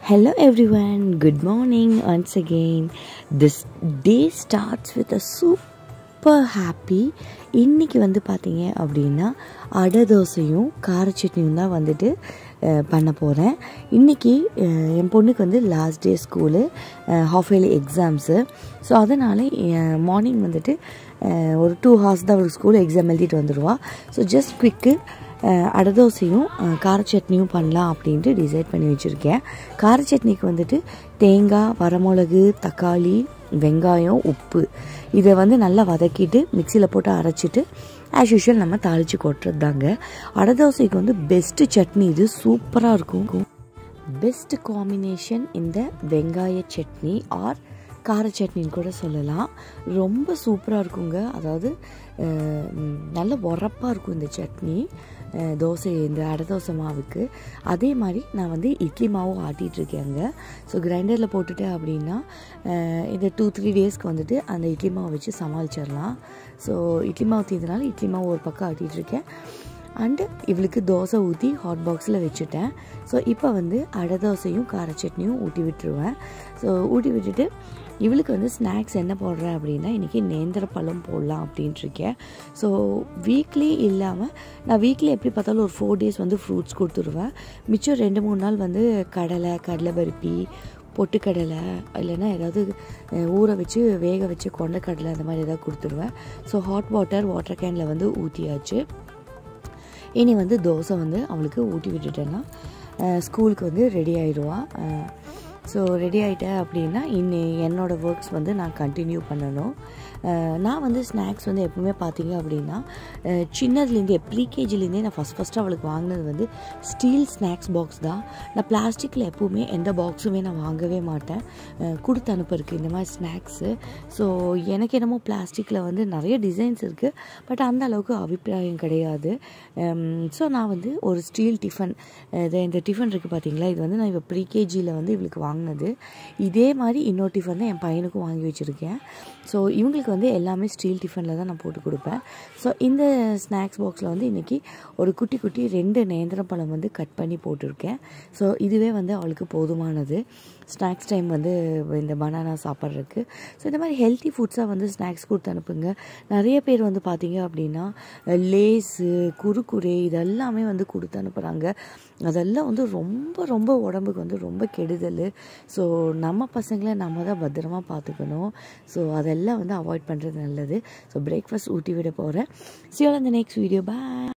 Hello everyone, good morning once again. This day starts with a super happy. இன்னைக்கு வந்து பார்த்தீங்க அப்படின்னா அடை தோசையும் கார சட்னியும் தான் வந்துட்டு அஹ், பண்ண போகிறேன் இன்றைக்கி என் பொண்ணுக்கு வந்து last day school half yearly exams so அதனால் மார்னிங் வந்துட்டு அஹ், ஒரு டூ ஹார்ஸ் தான் அவளுக்கு ஸ்கூல் எக்ஸாம் எழுதிட்டு வந்துடுவா ஸோ ஜஸ்ட் குவிக்கு அடை தோசையும் அஹ், கார சட்னியும் பண்ணலாம் அப்படின்ட்டு டிசைட் பண்ணி வச்சுருக்கேன் கார சட்னிக்கு வந்துட்டு தேங்காய் வரமிளகு தக்காளி வெங்காயம் உப்பு இதை வந்து நல்லா வதக்கிட்டு மிக்சியில் போட்டு அரைச்சிட்டு ஆஸ் யூஷுவல் நம்ம தாளித்து கொட்டுறது தாங்க அடை தோசைக்கு வந்து பெஸ்ட்டு சட்னி இது சூப்பராக இருக்கும் பெஸ்ட் காம்பினேஷன் இந்த வெங்காய சட்னி ஆர் கார சட்னின்னு கூட சொல்லலாம் ரொம்ப சூப்பராக இருக்குங்க அதாவது அஹ், ம், நல்ல உரப்பாக இருக்கும் இந்த சட்னி அஹ், தோசை இந்த அடை தோசை மாவுக்கு அதே மாதிரி நான் வந்து இட்லி மாவும் ஆட்டிகிட்டு இருக்கேங்க ஸோ கிரைண்டரில் போட்டுட்டேன் அப்படின்னா அஹ், இந்த டூ த்ரீ டேஸ்க்கு வந்துட்டு அந்த இட்லி மாவை வச்சு சமாளிச்சிடலாம் ஸோ இட்லி மாவு தீர்ந்தனால இட்லி மாவு ஒரு பக்கம் ஆட்டிகிட்டு இருக்கேன் அண்டு இவளுக்கு தோசை ஊற்றி ஹாட் பாக்ஸில் வச்சுட்டேன் ஸோ இப்போ வந்து அடை தோசையும் கார சட்னியும் ஊட்டி விட்டுருவேன் ஸோ ஊட்டி விட்டுட்டு இவளுக்கு வந்து ஸ்நாக்ஸ் என்ன போடுறேன் அப்படின்னா இன்றைக்கி நேந்திர பழம் போடலாம் அப்படின்ட்டு இருக்கேன் ஸோ வீக்லி இல்லாமல் நான் வீக்லி எப்படி பார்த்தாலும் ஒரு ஃபோர் டேஸ் வந்து ஃப்ரூட்ஸ் கொடுத்துருவேன் மிச்சம் ரெண்டு மூணு நாள் வந்து கடலை கடலை பருப்பி பொட்டுக்கடலை இல்லைன்னா ஏதாவது அஹ், ஊற வச்சு வேக வச்சு கொண்டக்கடலை அந்த மாதிரி ஏதாவது கொடுத்துருவேன் ஸோ ஹாட் வாட்டர் வாட்டர் கேனில் வந்து ஊற்றியாச்சு இனி வந்து தோசை வந்து அவளுக்கு ஊட்டி விட்டுட்டேன்னா அஹ், ஸ்கூலுக்கு வந்து ரெடி ஆயிடுவா ஸோ ரெடி ஆகிட்டேன் அப்படின்னா இன்னி என்னோடய ஒர்க்ஸ் வந்து நான் கண்டினியூ பண்ணணும் அஹ், நான் வந்து ஸ்நாக்ஸ் வந்து எப்பவுமே பார்த்தீங்க அப்படின்னா அஹ், சின்னதுலேருந்தே ப்ரீகேஜிலேருந்தே நான் ஃபஸ்ட் ஃபஸ்ட்டு அவளுக்கு வாங்கினது வந்து ஸ்டீல் ஸ்நாக்ஸ் பாக்ஸ் தான் நான் பிளாஸ்டிக்கில் எப்பவுமே எந்த பாக்ஸுமே நான் வாங்கவே மாட்டேன் அஹ், கொடுத்து அனுப்புறதுக்கு இந்த மாதிரி ஸ்நாக்ஸு ஸோ எனக்கு என்னமோ பிளாஸ்டிக்கில் வந்து நிறைய டிசைன்ஸ் இருக்குது பட் அந்த அளவுக்கு அபிப்பிராயம் கிடையாது ஸோ நான் வந்து ஒரு ஸ்டீல் டிஃபன் இது இந்த டிஃபன் இருக்குது பார்த்தீங்களா இது வந்து நான் இப்போ ப்ரீகேஜியில் வந்து இவளுக்கு வாங்கினது இதே மாதிரி இன்னொரு டிஃபன் தான் என் பையனுக்கும் வாங்கி வச்சுருக்கேன் ஸோ இவங்களுக்கு வந்து எல்லாமே ஸ்டீல் டிஃபனில் தான் நான் போட்டு கொடுப்பேன் ஸோ இந்த ஸ்நாக்ஸ் பாக்ஸில் வந்து இன்றைக்கி ஒரு குட்டி குட்டி ரெண்டு நேந்திரம் பழம் வந்து கட் பண்ணி போட்டிருக்கேன் ஸோ இதுவே வந்து அவளுக்கு போதுமானது ஸ்நாக்ஸ் டைம் வந்து இந்த பனானா சாப்பிட்றதுக்கு ஸோ இந்த மாதிரி ஹெல்த்தி ஃபுட்ஸாக வந்து ஸ்நாக்ஸ் கொடுத்து அனுப்புங்க நிறைய பேர் வந்து பார்த்தீங்க அப்படின்னா லேஸு குறுக்குறே இதெல்லாமே வந்து கொடுத்து அனுப்புகிறாங்க அதெல்லாம் வந்து ரொம்ப ரொம்ப உடம்புக்கு வந்து ரொம்ப கெடுதல் ஸோ நம்ம பசங்களை நம்ம தான் பத்திரமா பார்த்துக்கணும் ஸோ அதெல்லாம் வந்து அவாய்ட் பண்ணுறது நல்லது ஸோ பிரேக்ஃபாஸ்ட் ஊட்டி விட போகிறேன் சியோல இந்த நெக்ஸ்ட் வீடியோ பாய்